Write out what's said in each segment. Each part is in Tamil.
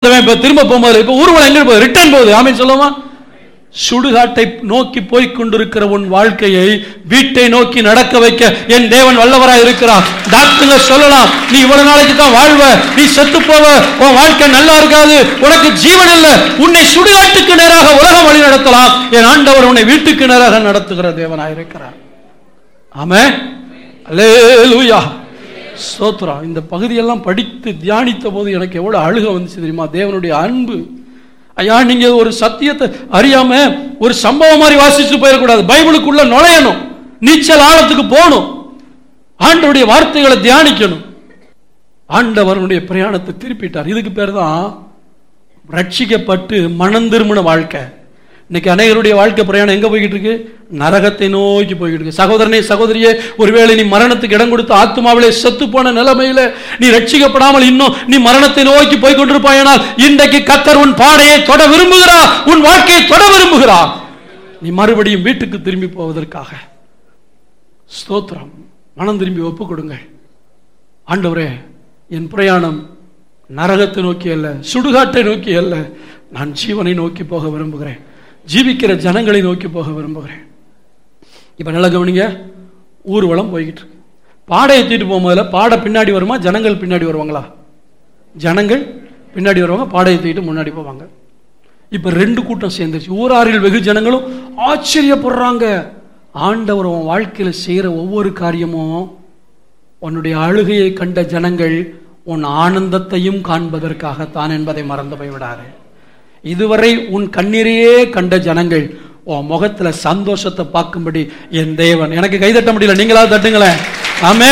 ஒருத்தவன் இப்ப திரும்ப போகும்போது இப்ப ஊர்வலம் எங்க போகுது ரிட்டர்ன் போகுது ஆமீன் சொல்லுமா சுடுகாட்டை நோக்கி போய் கொண்டிருக்கிற உன் வாழ்க்கையை வீட்டை நோக்கி நடக்க வைக்க என் தேவன் வல்லவராய் இருக்கிறார் டாக்டருங்க சொல்லலாம் நீ இவ்வளவு நாளைக்கு தான் வாழ்வ நீ செத்து போவ உன் வாழ்க்கை நல்லா இருக்காது உனக்கு ஜீவன் இல்ல உன்னை சுடுகாட்டுக்கு நேராக உலகம் வழி நடத்தலாம் என் ஆண்டவர் உன்னை வீட்டுக்கு நேராக நடத்துகிற தேவனாய் இருக்கிறார் ஆமே அல்லேலூயா ஸ்தோத்திரம் இந்த பகுதியெல்லாம் படித்து தியானித்த போது எனக்கு எவ்வளவு அழுக வந்துச்சு தெரியுமா தேவனுடைய அன்பு ஐயா நீங்க ஒரு சத்தியத்தை அறியாம ஒரு சம்பவம் மாதிரி வாசிச்சு போயிடக்கூடாது பைபிளுக்குள்ள நுழையணும் நீச்சல் ஆழத்துக்கு போகணும் ஆண்டவருடைய வார்த்தைகளை தியானிக்கணும் ஆண்டவருடைய பிரயாணத்தை திருப்பிட்டார் இதுக்கு பேர் தான் ரட்சிக்கப்பட்டு மனம் திரும்பின வாழ்க்கை இன்னைக்கு அநேகருடைய வாழ்க்கை பிரயாணம் எங்க போய்கிட்டு இருக்கு நரகத்தை நோக்கி போய்கிட்டு இருக்கு சகோதரனே சகோதரியே ஒருவேளை நீ மரணத்துக்கு இடம் கொடுத்து ஆத்மாவிலே செத்து போன நிலைமையில நீ ரட்சிக்கப்படாமல் இன்னும் நீ மரணத்தை நோக்கி போய் கொண்டிருப்பாயானால் இன்றைக்கு கத்தர் உன் பாடையை தொட விரும்புகிறார் உன் வாழ்க்கையை தொட விரும்புகிறார் நீ மறுபடியும் வீட்டுக்கு திரும்பி போவதற்காக ஸ்தோத்திரம் மனம் திரும்பி ஒப்பு கொடுங்கள் ஆண்டவரே என் பிரயாணம் நரகத்தை நோக்கி அல்ல சுடுகாட்டை நோக்கி அல்ல நான் ஜீவனை நோக்கி போக விரும்புகிறேன் ஜீவிக்கிற ஜனங்களை நோக்கி போக விரும்புகிறேன் இப்ப நல்லா கவனிங்க ஊர்வலம் போய்கிட்டு இருக்கு பாடை ஏற்றிட்டு போகும்போதுல பாடை பின்னாடி வருமா ஜனங்கள் பின்னாடி வருவாங்களா ஜனங்கள் பின்னாடி வருவாங்க பாடை ஏற்றிட்டு முன்னாடி போவாங்க இப்ப ரெண்டு கூட்டம் சேர்ந்துருச்சு ஊராரில் வெகு ஜனங்களும் ஆச்சரியப்படுறாங்க ஆண்டவர் உன் வாழ்க்கையில செய்யற ஒவ்வொரு காரியமும் உன்னுடைய அழுகையை கண்ட ஜனங்கள் உன் ஆனந்தத்தையும் காண்பதற்காகத்தான் என்பதை மறந்து போய்விடாரு இதுவரை உன் கண்ணீரையே கண்ட ஜனங்கள் உன் முகத்துல சந்தோஷத்தை பார்க்கும்படி என் தேவன் எனக்கு கைதட்ட முடியல நீங்களாவது தட்டுங்களேன் ஆமே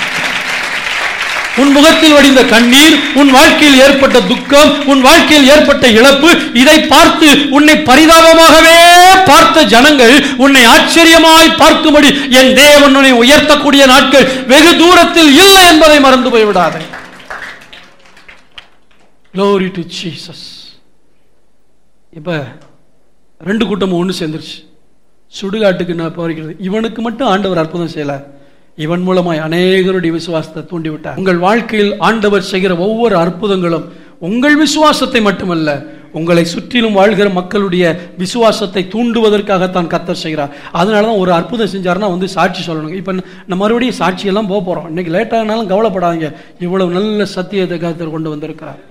உன் முகத்தில் வடிந்த கண்ணீர் உன் வாழ்க்கையில் ஏற்பட்ட துக்கம் உன் வாழ்க்கையில் ஏற்பட்ட இழப்பு இதை பார்த்து உன்னை பரிதாபமாகவே பார்த்த ஜனங்கள் உன்னை ஆச்சரியமாய் பார்க்கும்படி என் தேவன் உன்னை உயர்த்தக்கூடிய நாட்கள் வெகு தூரத்தில் இல்லை என்பதை மறந்து போய்விடாதே Glory to Jesus இப்ப ரெண்டு கூட்டமும் ஒன்று சேர்ந்துருச்சு சுடுகாட்டுக்கு நான் போகிறது இவனுக்கு மட்டும் ஆண்டவர் அற்புதம் செய்யல இவன் மூலமாய் அநேகருடைய விசுவாசத்தை தூண்டி விட்டார் உங்கள் வாழ்க்கையில் ஆண்டவர் செய்கிற ஒவ்வொரு அற்புதங்களும் உங்கள் விசுவாசத்தை மட்டுமல்ல உங்களை சுற்றிலும் வாழ்கிற மக்களுடைய விசுவாசத்தை தூண்டுவதற்காகத்தான் கத்தர் செய்கிறார் அதனால தான் ஒரு அற்புதம் செஞ்சாருன்னா வந்து சாட்சி சொல்லணும் இப்போ நம்ம மறுபடியும் சாட்சியெல்லாம் போக போகிறோம் இன்னைக்கு லேட்டானாலும் கவலைப்படாதீங்க இவ்வளவு நல்ல சத்தியத்தை கத்தர் கொண்டு வந்திருக்கிறார்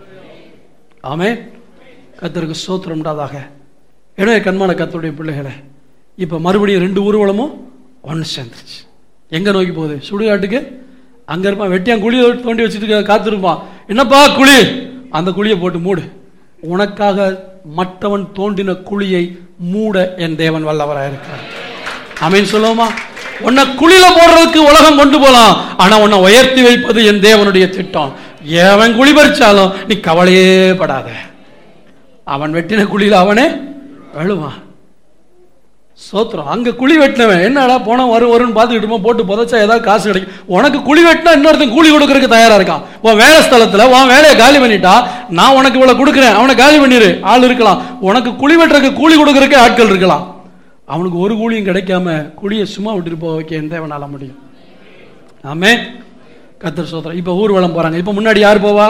ஆமே கத்தருக்கு சோத்திரம் உண்டாதாக எனவே கண்மான கத்தருடைய பிள்ளைகளை இப்போ மறுபடியும் ரெண்டு ஊர்வலமும் ஒன்று சேர்ந்துருச்சு எங்கே நோக்கி போகுது சுடுகாட்டுக்கு அங்கே இருப்பான் வெட்டியான் குழியை தோண்டி வச்சுட்டு காத்திருப்பான் என்னப்பா குழி அந்த குழியை போட்டு மூடு உனக்காக மற்றவன் தோண்டின குழியை மூட என் தேவன் வல்லவராக இருக்கிறார் ஆமீன் சொல்லுவோமா உன்னை குழியில போடுறதுக்கு உலகம் கொண்டு போலாம் ஆனா உன்னை உயர்த்தி வைப்பது என் தேவனுடைய திட்டம் எவன் குழி பறிச்சாலும் நீ கவலையே படாத அவன் வெட்டின குழியில அவனே விழுவான் சோத்திரம் அங்க குழி வெட்டினவன் என்னடா போனா வரும் வரும்னு பார்த்துக்கிட்டு இருப்போம், போட்டு புதைச்சா ஏதாவது காசு கிடைக்கும் உனக்கு குழி வெட்டினா இன்னொருத்தன் கூலி கொடுக்கறதுக்கு தயாரா இருக்கான் உன் வேலை ஸ்தலத்துல உன் வேலையை காலி பண்ணிட்டா நான் உனக்கு இவ்வளவு கொடுக்குறேன் அவனை காலி பண்ணிரு ஆள் இருக்கலாம் உனக்கு குழி வெட்டுறதுக்கு கூலி கொடுக்கறதுக்கு ஆட்கள் இருக்கலாம் அவனுக்கு ஒரு கூலியும் கிடைக்காம குழியை சும்மா விட்டுட்டு போக வைக்க எந்த வேணால முடியும் ஆமே கத்தர் சோதரம் இப்ப ஊர்வலம் போறாங்க இப்ப முன்னாடி யார் போவா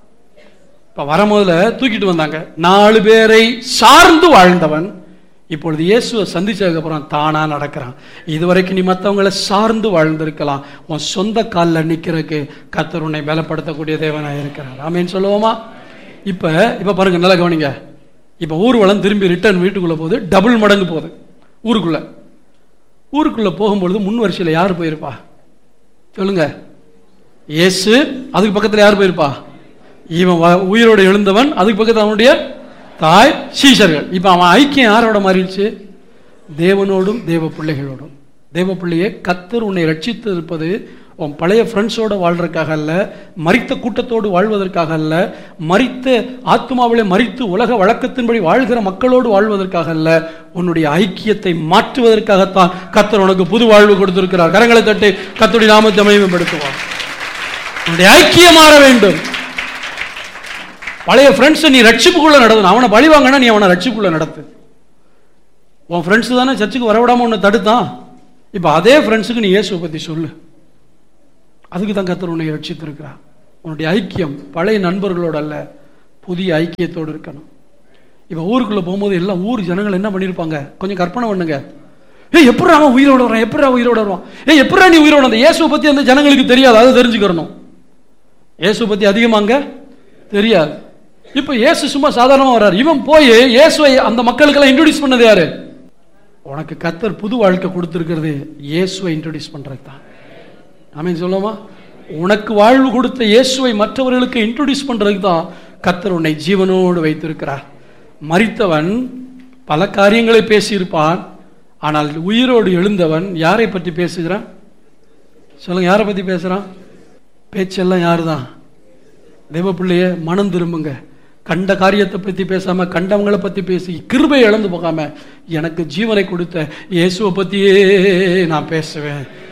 இப்ப வரும்போதுல தூக்கிட்டு வந்தாங்க நாலு பேரை சார்ந்து வாழ்ந்தவன் இப்பொழுது இயேசுவை சந்திச்சதுக்கு அப்புறம் தானா நடக்கிறான் இதுவரைக்கும் நீ மற்றவங்களை சார்ந்து வாழ்ந்திருக்கலாம் உன் சொந்த காலில் நிக்கிறதுக்கு கத்தர் உன்னை பலப்படுத்தக்கூடிய தேவனாக இருக்கிறார் ஆமேன்னு சொல்லுவோமா இப்ப இப்ப பாருங்க நல்லா கவனிங்க இப்ப ஊர்வலம் திரும்பி ரிட்டர்ன் வீட்டுக்குள்ள போகுது டபுள் மடங்கு போகுது ஊருக்குள்ள ஊருக்குள்ள போகும்பொழுது முன் வரிசையில் யார் போயிருப்பா சொல்லுங்க இயேசு அதுக்கு பக்கத்துல யார் போயிருப்பா இவன் வ- உயிரோடு எழுந்தவன் அதுக்கு பக்கத்துல அவனுடைய தாய் சீஷர்கள் இப்ப அவன் ஐக்கியம் யாரோட மாறிடுச்சு தேவனோடும் தேவ பிள்ளைகளோடும் தேவ பிள்ளையே கத்தர் உன்னை ரட்சித்து இருப்பது உன் பழைய ஃப்ரெண்ட்ஸோட வாழ்றதுக்காக அல்ல மரித்த கூட்டத்தோடு வாழ்வதற்காக அல்ல மரித்த ஆத்மாவிலே மரித்து உலக வழக்கத்தின்படி வாழ்கிற மக்களோடு வாழ்வதற்காக அல்ல உன்னுடைய ஐக்கியத்தை மாற்றுவதற்காகத்தான் கத்தர் உனக்கு புது வாழ்வு கொடுத்திருக்கிறார் கரங்களை தட்டி கத்தருடைய நாமத்தை மகிமைப்படுத்துவார் உன்னுடைய ஐக்கியம் மாற வேண்டும் பழைய ஃப்ரெண்ட்ஸை நீ ரட்சிப்புக்குள்ள நடத்தணும் அவனை பழி வாங்கினா நீ அவனை ரட்சிப்புக்குள்ள நடத்து உன் ஃப்ரெண்ட்ஸ் தானே சர்ச்சுக்கு வரவிடாம உன்னை தடுத்தான் இப்போ அதே ஃப்ரெண்ட்ஸுக்கு நீ இயேசுவை பற்றி சொல்லு அதுக்கு தான் கத்தர் உன்னை ரட்சித்திருக்கிறார் உன்னுடைய ஐக்கியம் பழைய நண்பர்களோட அல்ல புதிய ஐக்கியத்தோடு இருக்கணும் இப்போ ஊருக்குள்ள போகும்போது எல்லாம் ஊர் ஜனங்கள் என்ன பண்ணியிருப்பாங்க கொஞ்சம் கற்பனை பண்ணுங்க ஏய் எப்படி அவன் உயிரோட வரான் எப்படி அவன் உயிரோட வருவான் ஏய் எப்படி நீ உயிரோட அந்த இயேசுவை பத்தி அந்த ஜனங்களுக்கு தெரியாது அதை தெரிஞ்சுக்கிறணும் இயேசுவை பத்தி அதிகமாங்க தெரியாது இப்போ இயேசு சும்மா சாதாரணமா வர்றாரு இவன் போய் இயேசுவை அந்த மக்களுக்கெல்லாம் இன்ட்ரோடியூஸ் பண்ணது யாரு உனக்கு கத்தர் புது வாழ்க்கை கொடுத்துருக்கிறது இயேசுவை இன்ட்ரோடியூஸ் பண்றது தான் ஆமீன் சொல்லுமா உனக்கு வாழ்வு கொடுத்த இயேசுவை மற்றவர்களுக்கு இன்ட்ரோடியூஸ் பண்றதுக்கு தான் கத்தர் உன்னை ஜீவனோடு வைத்திருக்கிறார் மரித்தவன் பல காரியங்களை பேசியிருப்பான் ஆனால் உயிரோடு எழுந்தவன் யாரை பற்றி பேசுகிறான் சொல்லுங்க யாரை பத்தி பேசுறான் பேச்செல்லாம் யாருதான் தேவ பிள்ளைய மனம் திரும்புங்க கண்ட காரியத்தை பத்தி பேசாம கண்டவங்களை பத்தி பேசி கிருபை இழந்து போகாம எனக்கு ஜீவனை கொடுத்த இயேசுவை பத்தியே நான் பேசுவேன்